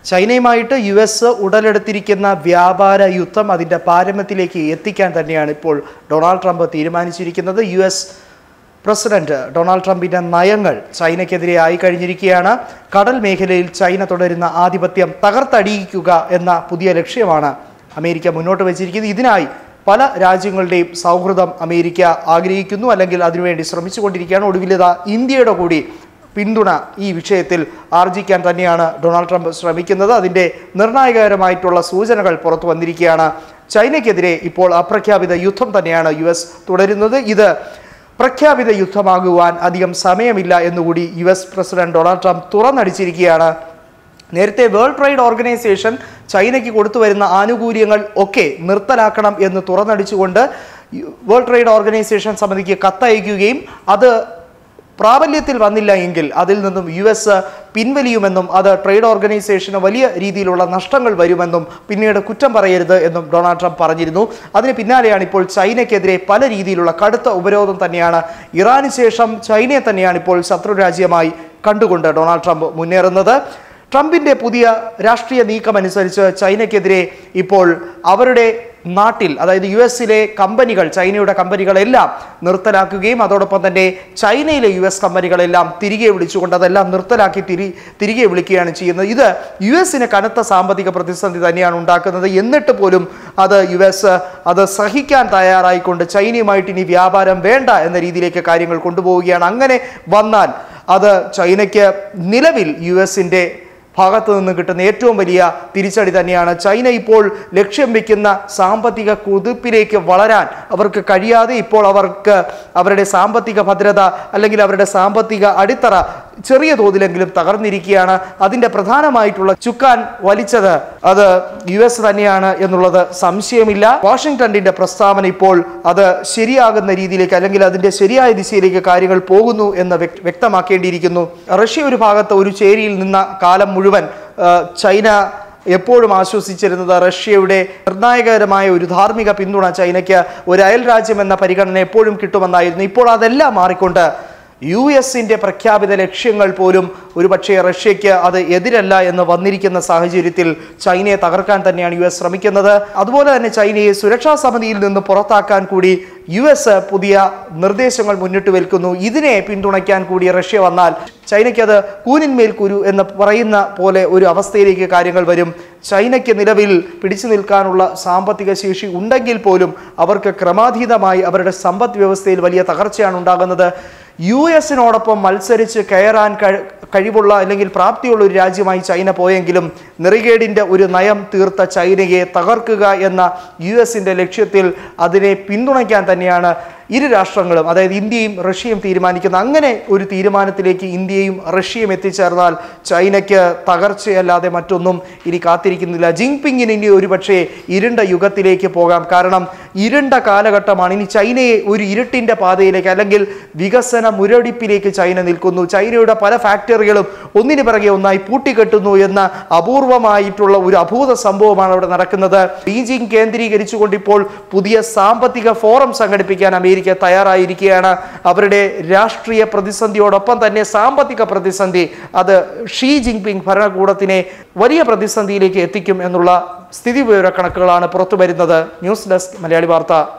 ചൈനയുമായിട്ട് U S ഉടലെടുത്തിരിക്കുന്ന വ്യാപാര യുദ്ധം അതിൻ്റെ പാരമ്യത്തിലേക്ക് എത്തിക്കാൻ തന്നെയാണ് ഇപ്പോൾ ഡൊണാൾഡ് ട്രംപ് തീരുമാനിച്ചിരിക്കുന്നത് യു എസ് പ്രസിഡന്റ് ഡൊണാൾഡ് ട്രംപിന്റെ നയങ്ങൾ ചൈനയ്ക്കെതിരെ ആയി കഴിഞ്ഞിരിക്കുകയാണ് കടൽ മേഖലയിൽ ചൈന തുടരുന്ന ആധിപത്യം തകർത്തടിയിക്കുക എന്ന പുതിയ ലക്ഷ്യമാണ് അമേരിക്ക മുന്നോട്ട് വച്ചിരിക്കുന്നത് ഇതിനായി പല രാജ്യങ്ങളുടെയും സൗഹൃദം അമേരിക്ക ആഗ്രഹിക്കുന്നു അല്ലെങ്കിൽ അതിനുവേണ്ടി ശ്രമിച്ചുകൊണ്ടിരിക്കുകയാണ് ഒടുവിലിത ഇന്ത്യയുടെ കൂടി പിന്തുണ ഈ വിഷയത്തിൽ ആർജിക്കാൻ തന്നെയാണ് ഡൊണാൾഡ് ട്രംപ് ശ്രമിക്കുന്നത് അതിൻ്റെ നിർണായകരമായിട്ടുള്ള സൂചനകൾ പുറത്തു വന്നിരിക്കുകയാണ് ചൈനയ്ക്കെതിരെ ഇപ്പോൾ അപ്രഖ്യാപിത യുദ്ധം തന്നെയാണ് യു എസ് തുടരുന്നത് ഇത് പ്രഖ്യാപിത യുദ്ധമാകുവാൻ അധികം സമയമില്ല എന്നുകൂടി U S president Donald Trump തുറന്നടിച്ചിരിക്കുകയാണ് നേരത്തെ വേൾഡ് ട്രേഡ് ഓർഗനൈസേഷൻ ചൈനയ്ക്ക് കൊടുത്തു വരുന്ന ആനുകൂല്യങ്ങൾ ഒക്കെ നിർത്തലാക്കണം എന്ന് തുറന്നടിച്ചുകൊണ്ട് വേൾഡ് ട്രേഡ് ഓർഗനൈസേഷൻ സമിതിക്ക് കത്തയക്കുകയും അത് പ്രാബല്യത്തിൽ വന്നില്ല എങ്കിൽ അതിൽ നിന്നും യു എസ് പിൻവലിയുമെന്നും അത് ട്രേഡ് ഓർഗനൈസേഷന് വലിയ രീതിയിലുള്ള നഷ്ടങ്ങൾ വരുമെന്നും പിന്നീട് കുറ്റം പറയരുത് എന്നും ഡൊണാൾഡ് ട്രംപ് പറഞ്ഞിരുന്നു അതിന് പിന്നാലെയാണ് ഇപ്പോൾ ചൈനയ്ക്കെതിരെ പല രീതിയിലുള്ള കടുത്ത ഉപരോധം തന്നെയാണ് ഇറാന് ശേഷം ചൈനയെ തന്നെയാണ് ഇപ്പോൾ ശത്രു രാജ്യമായി കണ്ടുകൊണ്ട് ഡൊണാൾഡ് ട്രംപ് മുന്നേറുന്നത് ട്രംപിന്റെ പുതിയ രാഷ്ട്രീയ നീക്കം അനുസരിച്ച് ചൈനയ്ക്കെതിരെ ഇപ്പോൾ അവരുടെ നാട്ടിൽ അതായത് യു എസിലെ കമ്പനികൾ ചൈനയുടെ കമ്പനികളെല്ലാം നിർത്തലാക്കുകയും അതോടൊപ്പം തന്നെ ചൈനയിലെ യു എസ് കമ്പനികളെല്ലാം തിരികെ വിളിച്ചുകൊണ്ട് അതെല്ലാം നിർത്തലാക്കി തിരി തിരികെ വിളിക്കുകയാണ് ചെയ്യുന്നത് ഇത് യു എസിന് കനത്ത സാമ്പത്തിക പ്രതിസന്ധി തന്നെയാണ് ഉണ്ടാക്കുന്നത് എന്നിട്ട് പോലും അത് യു എസ് അത് സഹിക്കാൻ തയ്യാറായിക്കൊണ്ട് ചൈനയുമായിട്ട് ഇനി വ്യാപാരം വേണ്ട എന്ന രീതിയിലേക്ക് കാര്യങ്ങൾ കൊണ്ടുപോവുകയാണ് അങ്ങനെ വന്നാൽ അത് ചൈനയ്ക്ക് നിലവിൽ യു എസിൻ്റെ ഭാഗത്തു നിന്ന് കിട്ടുന്ന ഏറ്റവും വലിയ തിരിച്ചടി തന്നെയാണ് ചൈന ഇപ്പോൾ ലക്ഷ്യം വെക്കുന്ന സാമ്പത്തിക കുതിപ്പിലേക്ക് വളരാൻ അവർക്ക് കഴിയാതെ ഇപ്പോൾ അവർക്ക് അവരുടെ സാമ്പത്തിക ഭദ്രത അല്ലെങ്കിൽ അവരുടെ സാമ്പത്തിക അടിത്തറ ചെറിയ തോതിലെങ്കിലും തകർന്നിരിക്കുകയാണ് അതിൻ്റെ പ്രധാനമായിട്ടുള്ള ചുക്കാൻ വലിച്ചത് അത് യു എസ് തന്നെയാണ് എന്നുള്ളത് സംശയമില്ല വാഷിംഗ്ടണിന്റെ പ്രസ്താവന ഇപ്പോൾ അത് ശരിയാകുന്ന രീതിയിലേക്ക് അല്ലെങ്കിൽ അതിന്റെ ശരിയായ ദിശയിലേക്ക് കാര്യങ്ങൾ പോകുന്നു എന്ന് വ്യക്ത- വ്യക്തമാക്കേണ്ടിയിരിക്കുന്നു റഷ്യ ഒരു ഭാഗത്ത് ഒരു ചേരിയിൽ നിന്ന കാലം മുഴുവൻ ആ, ചൈന എപ്പോഴും ആശ്വസിച്ചിരുന്നത് റഷ്യയുടെ നിർണായകരമായ ഒരു ധാർമ്മിക പിന്തുണ ചൈനയ്ക്ക് ഒരു അയൽ രാജ്യം എന്ന പരിഗണന എപ്പോഴും കിട്ടുമെന്നായിരുന്നു ഇപ്പോൾ അതെല്ലാം മാറിക്കൊണ്ട് യു എസിന്റെ പ്രഖ്യാപിത ലക്ഷ്യങ്ങൾ പോലും ഒരുപക്ഷെ റഷ്യയ്ക്ക് അത് എതിരല്ല എന്ന് വന്നിരിക്കുന്ന സാഹചര്യത്തിൽ ചൈനയെ തകർക്കാൻ തന്നെയാണ് യു എസ് ശ്രമിക്കുന്നത് അതുപോലെ തന്നെ ചൈനയെ സുരക്ഷാ സമിതിയിൽ നിന്ന് പുറത്താക്കാൻ കൂടി യു എസ് പുതിയ നിർദ്ദേശങ്ങൾ മുന്നിട്ട് വെൽക്കുന്നു ഇതിനെ പിന്തുണയ്ക്കാൻ കൂടി റഷ്യ വന്നാൽ ചൈനയ്ക്ക് അത് കൂനിന്മേൽ കുരു എന്ന് പറയുന്ന പോലെ ഒരു അവസ്ഥയിലേക്ക് കാര്യങ്ങൾ വരും ചൈനയ്ക്ക് നിലവിൽ പിടിച്ചു നിൽക്കാനുള്ള സാമ്പത്തിക ശേഷി ഉണ്ടെങ്കിൽ പോലും അവർക്ക് ക്രമാതീതമായി അവരുടെ സമ്പദ് വ്യവസ്ഥയിൽ വലിയ തകർച്ചയാണ് ഉണ്ടാകുന്നത് യു എസിനോടൊപ്പം മത്സരിച്ച് കയറാൻ കഴി- കഴിവുള്ള അല്ലെങ്കിൽ പ്രാപ്തിയുള്ള ഒരു രാജ്യമായി ചൈന പോയെങ്കിലും നെറികേടിൻ്റെ ഒരു നയം തീർത്ത ചൈനയെ തകർക്കുക എന്ന യു എസിൻ്റെ ലക്ഷ്യത്തിൽ അതിനെ പിന്തുണയ്ക്കാൻ തന്നെയാണ് ഇരു രാഷ്ട്രങ്ങളും അതായത് ഇന്ത്യയും റഷ്യയും തീരുമാനിക്കുന്ന അങ്ങനെ ഒരു തീരുമാനത്തിലേക്ക് ഇന്ത്യയും റഷ്യയും എത്തിച്ചേർന്നാൽ ചൈനയ്ക്ക് തകർച്ചയല്ലാതെ മറ്റൊന്നും ഇനി കാത്തിരിക്കുന്നില്ല ജിങ്പിങ്ങിന് ഇനി ഒരുപക്ഷെ ഇരുണ്ട യുഗത്തിലേക്ക് പോകാം കാരണം ഇരുണ്ട കാലഘട്ടമാണ് ഇനി ചൈനയെ ഒരു ഇരുട്ടിൻ്റെ പാതയിലേക്ക് അല്ലെങ്കിൽ വികസന മുരടിപ്പിലേക്ക് ചൈന നിൽക്കുന്നു ചൈനയുടെ പല ഫാക്ടറികളും ഒന്നിനു പിറകെ ഒന്നായി പൂട്ടിക്കെട്ടുന്നു എന്ന അപൂർവമായിട്ടുള്ള ഒരു അഭൂത സംഭവമാണ് അവിടെ നടക്കുന്നത് ബീജിംഗ് കേന്ദ്രീകരിച്ചുകൊണ്ട് ഇപ്പോൾ പുതിയ സാമ്പത്തിക ഫോറം സംഘടിപ്പിക്കാൻ അമേരിക്ക തയ്യാറായിരിക്കുകയാണ് അവരുടെ രാഷ്ട്രീയ പ്രതിസന്ധിയോടൊപ്പം തന്നെ സാമ്പത്തിക പ്രതിസന്ധി അത് ഷീ ജിൻപിങ് ഭരണകൂടത്തിനെ വലിയ പ്രതിസന്ധിയിലേക്ക് എത്തിക്കും എന്നുള്ള സ്ഥിതി വിവര കണക്കുകളാണ് പുറത്തു വരുന്നത് ന്യൂസ് ഡെസ്ക് മലയാളി വാർത്ത